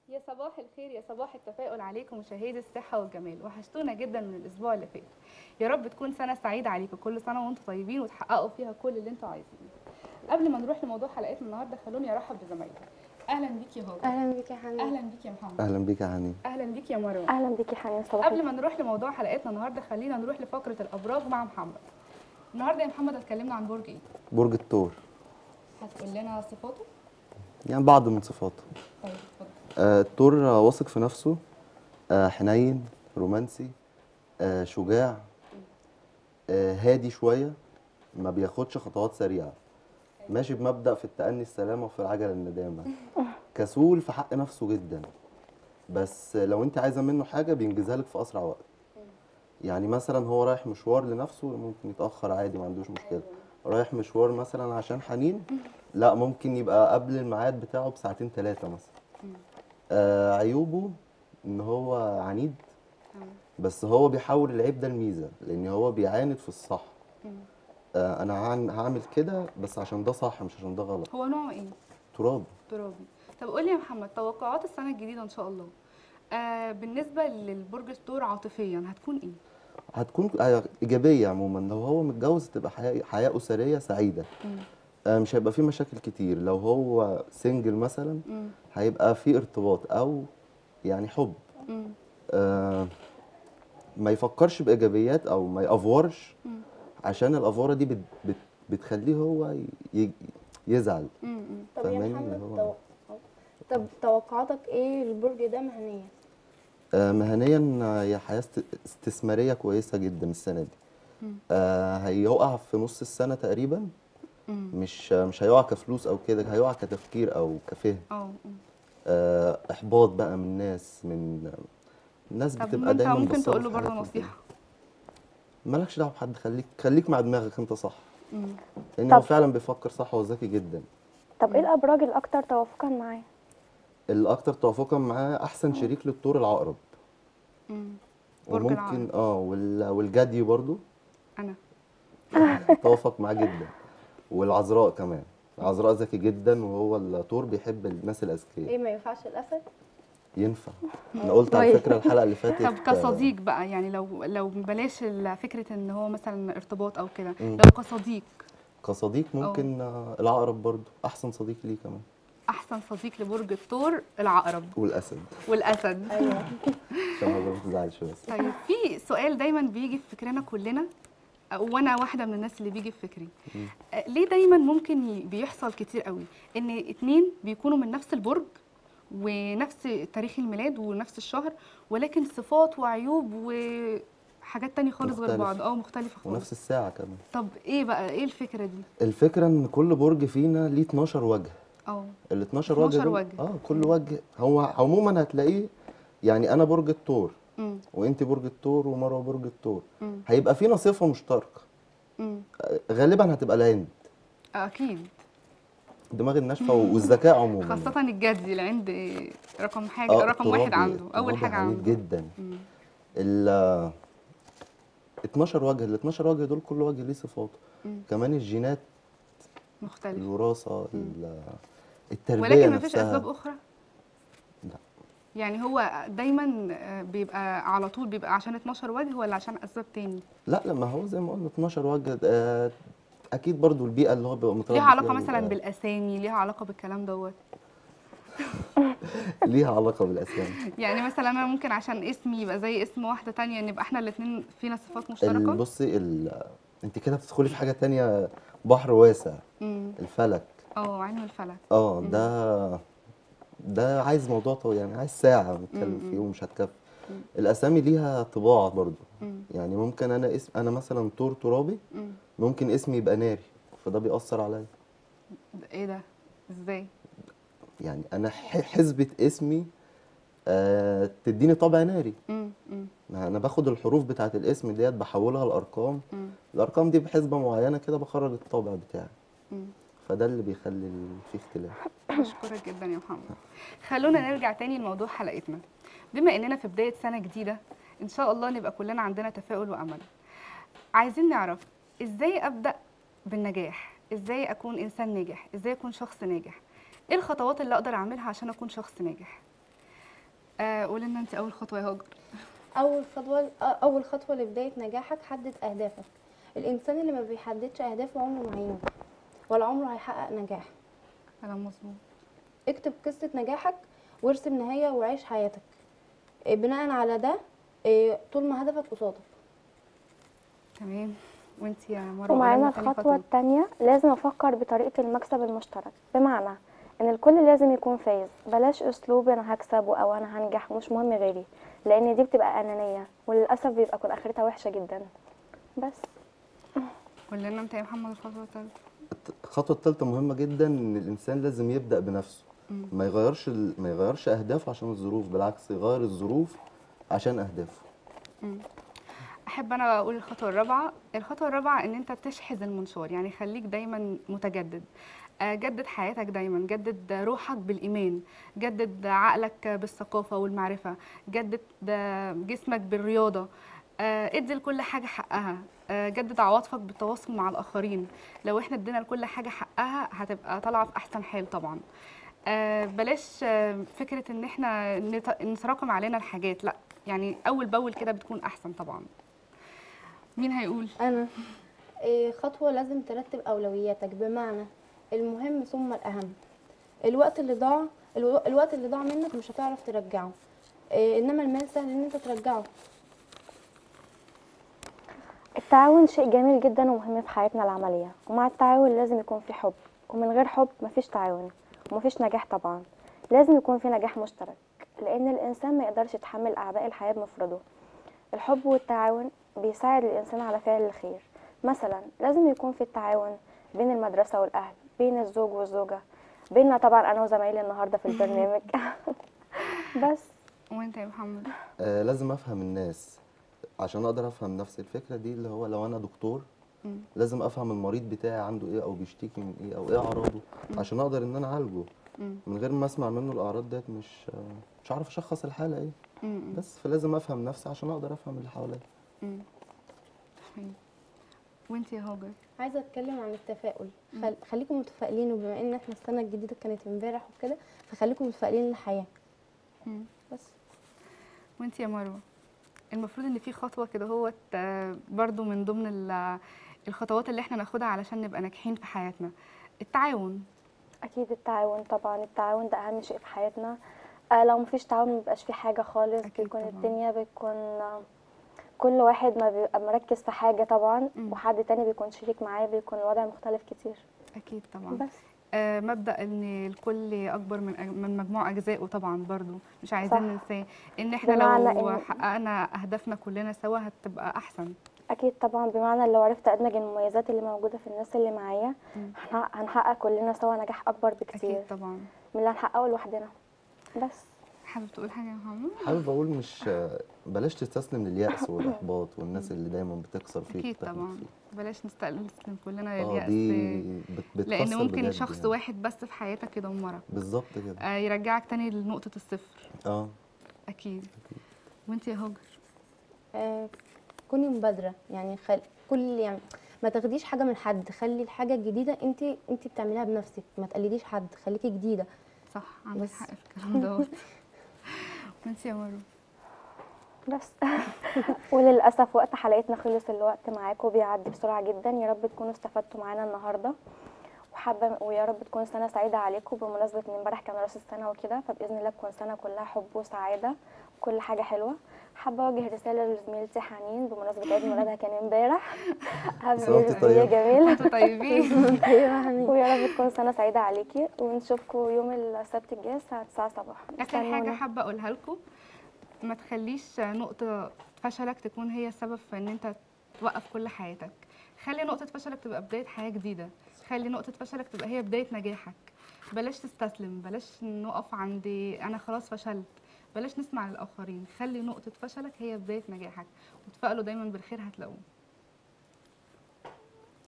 يا صباح الخير يا صباح التفاؤل عليكم مشاهدي الصحة والجمال وحشتونا جدا من الأسبوع اللي فات يا رب تكون سنة سعيدة عليكم كل سنة وانتم طيبين وتحققوا فيها كل اللي انتم عايزينه قبل ما نروح لموضوع حلقتنا النهاردة خلوني أرحب بزمايلي أهلا بيك يا هاجر اهلا بيك يا حنين أهلا بيك يا محمد اهلا بيك يا حنين أهلا بيك يا مروة اهلا بيك يا حنين صباح قبل الخير. ما نروح لموضوع حلقتنا النهاردة خلينا نروح لفقرة الأبراج مع محمد النهاردة يا محمد هتكلمنا عن برج ايه؟ برج الثور هتقول لنا صفاته؟ يعني بعض من صفاته طيب اتفضل آه، الثور آه، واثق في نفسه آه، حنين رومانسي آه، شجاع آه، هادي شويه ما بياخدش خطوات سريعه ماشي بمبدأ في التأني السلامة وفي العجلة الندامة كسول في حق نفسه جدا بس لو انت عايزة منه حاجة بينجزها لك في أسرع وقت يعني مثلا هو رايح مشوار لنفسه ممكن يتأخر عادي ما عندوش مشكلة رايح مشوار مثلا عشان حنين لا ممكن يبقى قبل الميعاد بتاعه بساعتين ثلاثة مثلا آه عيوبه ان هو عنيد بس هو بيحول العيب ده لميزة لان هو بيعاند في الصح آه انا هعن- هعمل كده بس عشان ده صح مش عشان ده غلط هو نوعه ايه؟ تراب ترابي طب قول لي يا محمد توقعات السنة الجديدة إن شاء الله آه بالنسبة للبرج الثور عاطفيا هتكون ايه؟ هتكون آه، ايجابيه عموما لو هو متجوز تبقى حياه حياه اسريه سعيده آه، مش هيبقى فيه مشاكل كتير لو هو سنجل مثلا مم. هيبقى فيه ارتباط او يعني حب مم. آه، ما يفكرش بايجابيات او ما يافورش مم. عشان الافوره دي بت بت بتخليه هو ي- يزعل مم. مم. طب يا فاهماني محمد اللي هو- تو... طب توقعاتك ايه للبرج ده مهنيا آه، مهنيا آه، هي حياه است- استثماريه كويسه جدا السنه دي مم. آه، هيقع في نص السنه تقريبا مم. مش مش هيقع كفلوس او كده هيقع كتفكير او كفهم اه مم. آه، احباط بقى من ناس من الناس طب بتبقى انت دايما ممكن بتصرف تقول له في برضه حاجات وكده. نصيحة مالكش دعوه بحد خليك خليك مع دماغك انت صح مم. لان هو طب. فعلا بيفكر صح هو ذكي جدا طب ايه الابراج الاكثر توافقا معاه الاكثر توافقا معاه احسن شريك للطور العقرب مم. برج وممكن العقرب. اه وال- والجدي برضو انا توافق معاه جدا والعذراء كمان العذراء ذكي جدا وهو الطور بيحب الناس الاذكياء ايه ما ينفعش الاسد ينفع انا قلت على طيب. فكره الحلقه اللي فاتت طب كصديق بقى يعني لو لو بلاش ال- فكرة ان هو مثلا ارتباط او كده مم. لو كصديق كصديق ممكن آه، العقرب برضو احسن صديق ليه كمان احسن صديق لبرج الثور العقرب والاسد والاسد ايوه عشان ما تزعلش بس طيب في سؤال دايما بيجي في فكرنا كلنا وانا واحده من الناس اللي بيجي في فكري آه، ليه دايما ممكن ي- بيحصل كتير قوي ان اتنين بيكونوا من نفس البرج ونفس تاريخ الميلاد ونفس الشهر ولكن صفات وعيوب وحاجات تانية خالص غير مختلفة. بعض اه مختلفه خالص ونفس الساعه كمان طب ايه بقى ايه الفكره دي الفكره ان كل برج فينا ليه 12 وجه اه ال 12 وجه 12 دول وجه. اه كل وجه هو عموما هتلاقيه يعني انا برج الثور امم وانت برج الثور ومروه برج الثور امم هيبقى فينا صفه مشتركه امم آه، غالبا هتبقى العند اكيد الدماغ الناشفه والذكاء عموما خاصه الجدي العند رقم حاجه آه، رقم واحد ترابي- عنده اول ترابي حاجه عنيد عنده جدا مم. ال 12 وجه ال 12 وجه دول كل وجه ليه صفاته مم. كمان الجينات مختلف الوراثه ال- التربيه ولكن مفيش نفسها اسباب اخرى لا. يعني هو دايما آه، بيبقى على طول بيبقى عشان 12 وجه ولا عشان اسباب تاني لا لا ما هو زي ما قلنا 12 وجه آه، اكيد برضو البيئه اللي هو بيبقى متربي ليها علاقه فيها مثلا بيبقى- بالاسامي ليها علاقه بالكلام دوت ليها علاقه بالاسامي يعني مثلا انا ممكن عشان اسمي يبقى زي اسم واحده تانية نبقى احنا الاثنين فينا صفات مشتركه ال- بصي ال- انت كده بتدخلي في حاجه تانية بحر واسع امم الفلك اه علم الفلك اه ده ده عايز موضوع طويل يعني عايز ساعه نتكلم مم. فيه ومش هتكفي الاسامي ليها طباع برضو امم يعني ممكن انا اسم انا مثلا طور ترابي امم ممكن اسمي يبقى ناري فده بيأثر عليا ايه ده ازاي يعني انا ح- حسبة اسمي آه تديني طابع ناري امم امم ما انا باخد الحروف بتاعت الاسم ديت بحولها لارقام امم الارقام دي بحسبه معينه كده بخرج الطابع بتاعي امم فده اللي بيخلي ال- فيه اختلاف بشكرك جدا يا محمد خلونا نرجع تاني لموضوع حلقتنا بما اننا في بدايه سنه جديده ان شاء الله نبقى كلنا عندنا تفاؤل وامل عايزين نعرف ازاي ابدا بالنجاح ازاي اكون انسان ناجح ازاي اكون شخص ناجح ايه الخطوات اللي اقدر اعملها عشان اكون شخص ناجح آه قولي لنا انت اول خطوه يا هاجر اول خطوه اول خطوه لبدايه نجاحك حدد اهدافك الانسان اللي ما بيحددش اهدافه عمره ما هينجح ولا عمره هيحقق نجاح كلام مظبوط اكتب قصه نجاحك وارسم نهايه وعيش حياتك إيه، بناء على ده إيه، طول ما هدفك قصادك تمام وانت يا مروه ومعانا قولي لنا تاني الخطوة خطوة. التانية لازم أفكر بطريقة المكسب المشترك بمعنى إن الكل لازم يكون فايز بلاش أسلوب أنا هكسب أو أنا هنجح مش مهم غيري لأن دي بتبقى أنانية وللأسف بيبقى كل آخرتها وحشة جدا بس قولي لنا انت يا محمد الخطوه الثالثه الخطوه الثالثه مهمه جدا ان الانسان لازم يبدا بنفسه مم. ما يغيرش ال- ما يغيرش اهدافه عشان الظروف بالعكس يغير الظروف عشان اهدافه احب انا اقول الخطوه الرابعه الخطوه الرابعه ان انت تشحذ المنشار يعني خليك دايما متجدد آه، جدد حياتك دايما جدد روحك بالايمان جدد عقلك بالثقافه والمعرفه جدد آه، جسمك بالرياضه آه، ادي لكل حاجه حقها آه، جدد عواطفك بالتواصل مع الاخرين لو احنا ادينا لكل حاجه حقها هتبقى طالعه في احسن حال طبعا آه، بلاش آه، فكره ان احنا نت- نتراكم علينا الحاجات لا يعني اول باول كده بتكون احسن طبعا مين هيقول انا إيه، خطوه لازم ترتب اولوياتك بمعنى المهم ثم الاهم الوقت اللي ضاع الو- الوقت اللي ضاع منك مش هتعرف ترجعه إيه، انما المال سهل ان انت ترجعه التعاون شيء جميل جدا ومهم في حياتنا العملية ومع التعاون لازم يكون في حب ومن غير حب مفيش تعاون ومفيش نجاح طبعا لازم يكون في نجاح مشترك لأن الإنسان ما يقدرش يتحمل أعباء الحياة بمفرده الحب والتعاون بيساعد الإنسان على فعل الخير مثلا لازم يكون في التعاون بين المدرسة والأهل بين الزوج والزوجة بيننا طبعا أنا وزمايلي النهاردة في البرنامج بس وانت يا محمد آه لازم افهم الناس عشان اقدر افهم نفس الفكره دي اللي هو لو انا دكتور مم. لازم افهم المريض بتاعي عنده ايه او بيشتكي من ايه او ايه اعراضه عشان اقدر ان انا اعالجه مم. من غير ما اسمع منه الاعراض ديت مش آه، مش عارف اشخص الحاله ايه مم. بس فلازم افهم نفسي عشان اقدر افهم اللي حواليا مم. طيب. وانت يا هاجر عايزه اتكلم عن التفاؤل خل... خليكم متفائلين وبما ان احنا السنه الجديده كانت امبارح وكده فخليكم متفائلين للحياه مم. بس وانت يا مروه المفروض ان في خطوه كده هو برضو من ضمن ال- الخطوات اللي احنا ناخدها علشان نبقى ناجحين في حياتنا التعاون اكيد التعاون طبعا التعاون ده اهم شيء في حياتنا آه لو مفيش تعاون مبيبقاش في حاجه خالص أكيد بيكون طبعاً. الدنيا بتكون آه، كل واحد ما بيبقى مركز في حاجه طبعا مم. وحد تاني بيكون شريك معاه بيكون الوضع مختلف كتير اكيد طبعا بس آه مبدا ان الكل اكبر من أج- من مجموع اجزائه طبعا برضو مش عايزين صح. ننساه ان احنا بمعنى لو إن- حققنا اهدافنا كلنا سوا هتبقى احسن اكيد طبعا بمعنى لو عرفت ادمج المميزات اللي موجوده في الناس اللي معايا مم. هنحقق- هنحقق كلنا سوا نجاح اكبر بكتير اكيد طبعا من اللي هنحققه لوحدنا بس حابب تقول حاجه يا محمد حابب اقول مش آه، بلاش تستسلم لليأس والاحباط والناس اللي دايما بتكسر فيك اكيد وبتحبط طبعا فيك. بلاش نستسلم كلنا اه لليأس دي بت- بتكسر لان ممكن بجد شخص يعني. واحد بس في حياتك يدمرك بالظبط كده آه يرجعك تاني لنقطه الصفر اه اكيد وانت يا هاجر آه كوني مبادره يعني خل... كل يعني ما تاخديش حاجه من حد خلي الحاجه الجديده انت انت بتعمليها بنفسك ما تقلديش حد خليكي جديده صح عندك بس. حق في الكلام دوت وانت يا مروه بس وللاسف وقت حلقتنا خلص الوقت معاكم بيعدي بسرعه جدا يا رب تكونوا استفدتوا معانا النهارده وحابه ويا رب تكون سنه سعيده عليكم بمناسبه ان امبارح كان راس السنه وكده فباذن الله تكون سنه كلها حب وسعاده وكل حاجه حلوه حابه اوجه رساله لزميلتي حنين بمناسبه عيد ميلادها كان امبارح هابي سنة وأنت بيرثدي يا طيبة. جميل انتوا طيبين ايوه هني ويا رب تكون سنه سعيده عليكي ونشوفكم يوم السبت الجاي الساعه 9 صباحا اخر حاجه استنونا. حابه اقولها لكم ما تخليش نقطه فشلك تكون هي السبب في ان انت توقف كل حياتك خلي نقطه فشلك تبقى بدايه حياه جديده خلي نقطه فشلك تبقى هي بدايه نجاحك بلاش تستسلم بلاش نقف عند انا خلاص فشلت بلاش نسمع للاخرين خلي نقطه فشلك هي بدايه نجاحك وتفائلوا دايما بالخير هتلاقوه